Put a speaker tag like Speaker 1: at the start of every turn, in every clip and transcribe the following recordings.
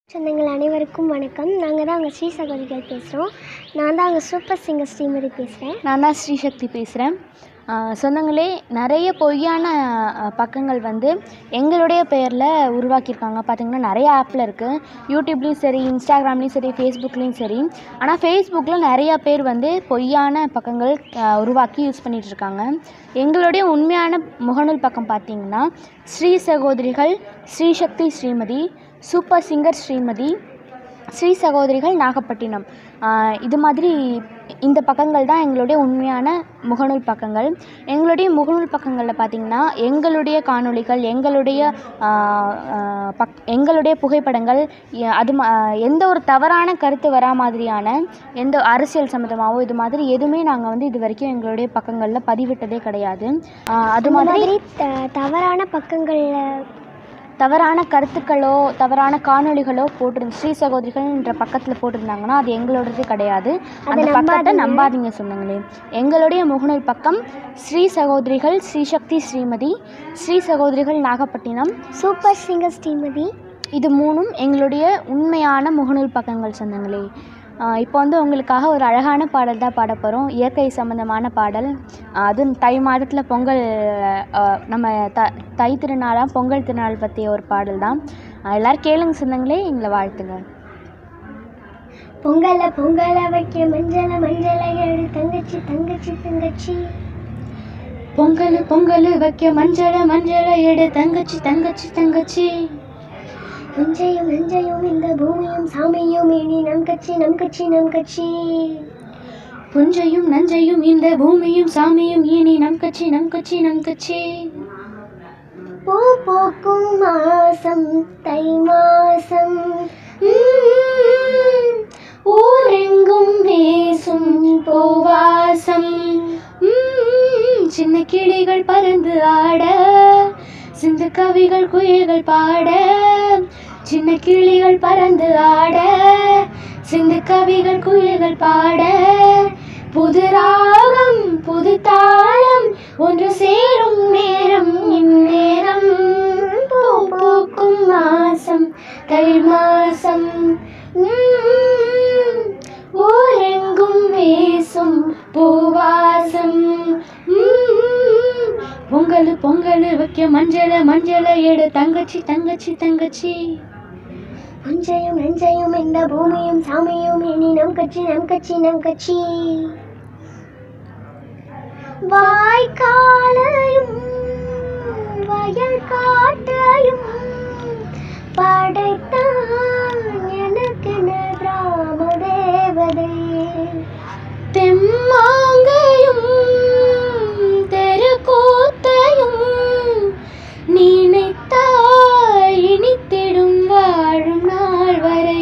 Speaker 1: சொந்தங்கள் அனைவருக்கும் வணக்கம் நாங்கள் தான் அங்கே ஸ்ரீ சகோதரிகள் பேசுகிறோம் நான் தான் அங்கே சூப்பர் சிங்கர் ஸ்ரீமதி பேசுகிறேன்
Speaker 2: நான் தான் ஸ்ரீசக்தி பேசுகிறேன் சொந்தங்களே நிறைய பொய்யான அஹ், பக்கங்கள் வந்து எங்களுடைய பெயரில் உருவாக்கியிருக்காங்க பார்த்தீங்கன்னா நிறைய ஆப்பில் இருக்குது யூடியூப்லேயும் சரி இன்ஸ்டாகிராம்லேயும் சரி ஃபேஸ்புக்லேயும் சரி ஆனால் ஃபேஸ்புக்கில் நிறைய பேர் வந்து பொய்யான பக்கங்கள் அஹ், உருவாக்கி யூஸ் பண்ணிட்டு இருக்காங்க எங்களுடைய உண்மையான முகநூல் பக்கம் பார்த்தீங்கன்னா ஸ்ரீ சகோதரிகள் ஸ்ரீசக்தி ஸ்ரீமதி சூப்பர் சிங்கர் ஸ்ரீமதி ஸ்ரீ சகோதரிகள் நாகப்பட்டினம் ஆஹ் இது மாதிரி இந்த பக்கங்கள் தான் எங்களுடைய உண்மையான முகநூல் பக்கங்கள் எங்களுடைய முகநூல் பக்கங்களில் பார்த்திங்கன்னா எங்களுடைய காணொளிகள் எங்களுடைய ஆஹ் ஆஹ் பக் எங்களுடைய புகைப்படங்கள் எ- அது ம- ஆஹ் எந்த ஒரு தவறான கருத்து வரா மாதிரியான எந்த அரசியல் சம்மந்தமாகவோ இது மாதிரி எதுவுமே நாங்கள் வந்து இது வரைக்கும் எங்களுடைய பக்கங்களில் பதிவிட்டதே கிடையாது ஆஹ் அது
Speaker 1: அது
Speaker 2: மாதிரி
Speaker 1: மாதிரி த தவறான பக்கங்களில்
Speaker 2: தவறான கருத்துக்களோ தவறான காணொளிகளோ போட்டிருந்து ஸ்ரீ சகோதரிகள்ன்ற பக்கத்தில் போட்டிருந்தாங்கன்னா அது எங்களோடது கிடையாது அந்த பக்கத்தை நம்பாதீங்க சொந்தங்களே எங்களுடைய முகநூல் பக்கம் ஸ்ரீ சகோதரிகள் ஸ்ரீசக்தி ஸ்ரீமதி ஸ்ரீ சகோதரிகள் நாகப்பட்டினம்
Speaker 1: சூப்பர் சிங்கர் ஸ்ரீமதி
Speaker 2: இது மூணும் எங்களுடைய உண்மையான முகநூல் பக்கங்கள் சொந்தங்களே ஆஹ் இப்போ வந்து உங்களுக்காக ஒரு அழகான பாடல் தான் பாட போகிறோம் இயற்கை சம்மந்தமான பாடல் ஆஹ் அதுவும் தை மாதத்தில் பொங்கல் ஆஹ் நம்ம த தை திருநாளாக பொங்கல் திருநாள் பற்றிய ஒரு பாடல் தான் ஆஹ் எல்லாரும் கேளுங்க சொந்தங்களே எங்களை வாழ்த்துங்க
Speaker 1: பொங்கல பொங்கல வைக்க மஞ்சள மஞ்சள எடு தங்கச்சி தங்கச்சி தங்கச்சி
Speaker 2: பொங்கல் பொங்கல் வைக்க மஞ்சள மஞ்சள எடு தங்கச்சி தங்கச்சி தங்கச்சி
Speaker 1: நஞ்சையும் நஞ்சையும் இந்த பூமியும் சாமியும் இனி நம் கட்சி நம் கட்சி நம் கட்சி
Speaker 2: புஞ்சையும் நஞ்சையும் இந்த பூமியும் சாமியும் இனி நம் கட்சி நம் கட்சி நம் கட்சி
Speaker 1: பூ பூக்கும் மாசம் தை மாசம் உம்,
Speaker 2: ஊரெங்கும் வீசும் பூவாசம் உம், சின்ன கிளிகள் பறந்து ஆட சிந்து கவிகள் குயில்கள் பாட சின்ன கிளிகள் பறந்து ஆட சிந்து கவிகள் குயில்கள் பாட புது ராகம் புது தாளம் ஒன்று சேரும் நேரம் இந்நேரம் பூ பூக்கும் மாசம் தை மாசம் உம், ஊரெங்கும் வீசும் பூவாசம் உம், பொங்கல் பொங்கல் வைக்க மஞ்சள மஞ்சள எடு தங்கச்சி தங்கச்சி தங்கச்சி
Speaker 1: புஞ்சையும் நஞ்சையும் இந்த பூமியும் சாமியும் இனி நம் கட்சி நம் கட்சி நம் கட்சி வாய்க்காலையும் வயல் காட்டையும் படைத்தான் எனக்கென ராம தேவதை
Speaker 2: தெம்மாங்கையும் தெருக்கூத்தையும் நினைத்தாய் இனித்திடும் வாழும் நாள் வரை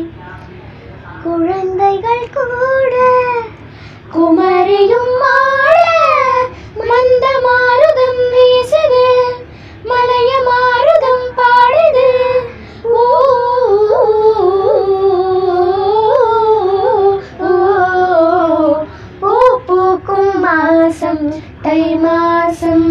Speaker 1: குழந்தைகள் கூட
Speaker 2: குமரியும் மாட மந்த மாருதம் வீசுது மலைய மாருதம் பாடுது ஊ, ஊ, பூ பூக்கும் மாசம் தை மாசம்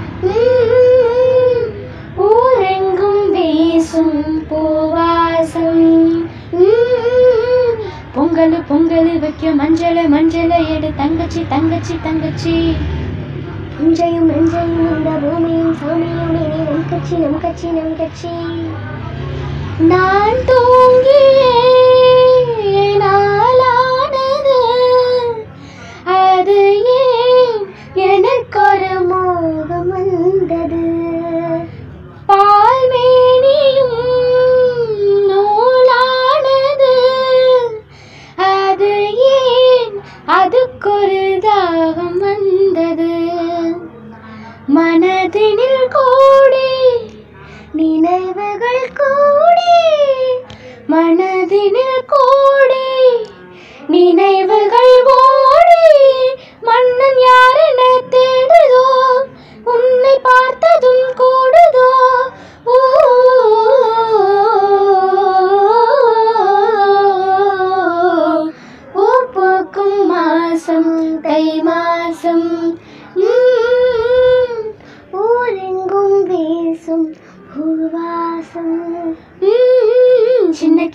Speaker 2: உம், ஊரெங்கும் வீசும் பூவாசம் உம், பொங்கல் பொங்கல் வைக்க மஞ்சள மஞ்சள எடு தங்கச்சி தங்கச்சி தங்கச்சி
Speaker 1: புஞ்சையும் நஞ்சையும் இந்த பூமியும் சாமியும் இனி நம் கட்சி நம் கட்சி நம் கட்சி
Speaker 2: நான் தூங்கியே நாளானது அது ஏன் எனக்கொரு
Speaker 1: மோகம் வந்தது
Speaker 2: பால்மேனியும் நூலானது அது ஏன் அதுக்கொரு தாகம் வந்தது மனதினில் கூடி
Speaker 1: நினைவுகள் கூடி
Speaker 2: மனதினில் கூடி நினைவுகள் ஓடி மன்னன் யாரென தேடுதோ உன்னை பார்த்ததும் கூடுதோ ஊ, பூ பூக்கும் மாசம் தை மாசம் உம்,
Speaker 1: ஊரெங்கும் வீசும் பூவாசம்
Speaker 2: உம், சின்ன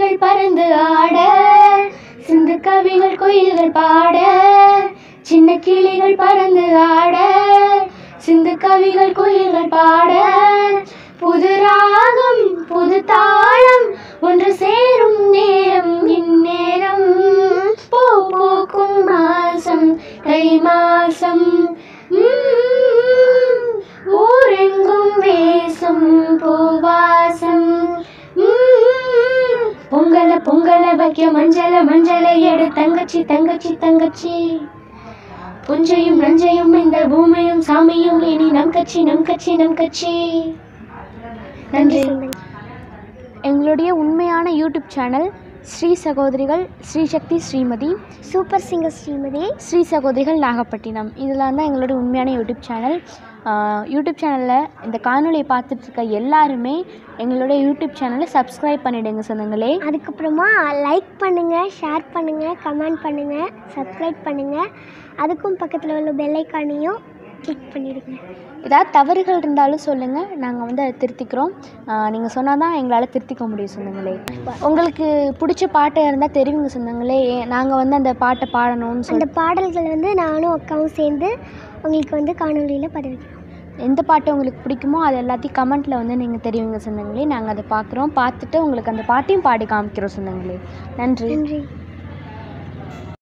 Speaker 2: கிளிகள் பறந்து ஆட சிந்து கவிகள் குயில்கள் பாட சின்ன கிளிகள் பறந்து ஆட சிந்து கவிகள் குயில்கள் பாட புது ராகம் புது தாளம் ஒன்று சேரும் நேரம் இந்நேரம் பூ பூக்கும் மாசம் தை மாசம் உம், ஊரெங்கும் வேசம் பூவாசம் உம், பொங்கல பொங்கல வைக்க மஞ்சள மஞ்சள எடு தங்கச்சி தங்கச்சி தங்கச்சி புஞ்சையும் நஞ்சையும் இந்த பூமியும் சாமியும் இனி நம் கட்சி நம் கட்சி நம் கட்சி நன்றி எங்களுடைய உண்மையான யூடியூப் சேனல் ஸ்ரீ சகோதரிகள் ஸ்ரீ சக்தி ஸ்ரீமதி
Speaker 1: சூப்பர் சிங்கர் ஸ்ரீமதி
Speaker 2: ஸ்ரீ சகோதரிகள் நாகப்பட்டினம் இதெல்லாம் தான் எங்களுடைய உண்மையான யூடியூப் சேனல் ஆஹ் யூடியூப் சேனலில் இந்த காணொளியை பார்த்துட்டு இருக்க எல்லாருமே எங்களுடைய யூடியூப் சேனலை சப்ஸ்கிரைப் பண்ணிடுங்க சொந்தங்களே
Speaker 1: அதுக்கப்புறமா லைக் பண்ணுங்கள் ஷேர் பண்ணுங்கள் கமெண்ட் பண்ணுங்கள் சப்ஸ்கிரைப் பண்ணுங்கள் அதுக்கும் பக்கத்தில் உள்ள பெல் ஐக்கானையும் கிளிக் பண்ணிடுங்க
Speaker 2: ஏதாவது தவறுகள் இருந்தாலும் சொல்லுங்கள் நாங்கள் வந்து அதை திருத்திக்கிறோம் நீங்கள் சொன்னால் தான் எங்களால் திருத்திக்க முடியும் சொந்தங்களே உங்களுக்கு பிடிச்ச பாட்டு இருந்தால் தெரிவிங்க சொந்தங்களே நாங்கள் வந்து அந்த பாட்டை பாடணும்னு
Speaker 1: அந்த
Speaker 2: சொல்லி
Speaker 1: பாடல்கள் வந்து நானும் அக்காவும் சேர்ந்து உங்களுக்கு வந்து காணொலியில் பதிவிக்கிறோம்
Speaker 2: எந்த பாட்டு உங்களுக்கு பிடிக்குமோ அது எல்லாத்தையும் கமெண்ட்டில் வந்து நீங்கள் தெரிவிங்க சொந்தங்களே நாங்கள் அதை பார்க்குறோம் பார்த்துட்டு உங்களுக்கு அந்த பாட்டையும் பாடி காமிக்கிறோம் சொந்தங்களே நன்றி
Speaker 1: நன்றி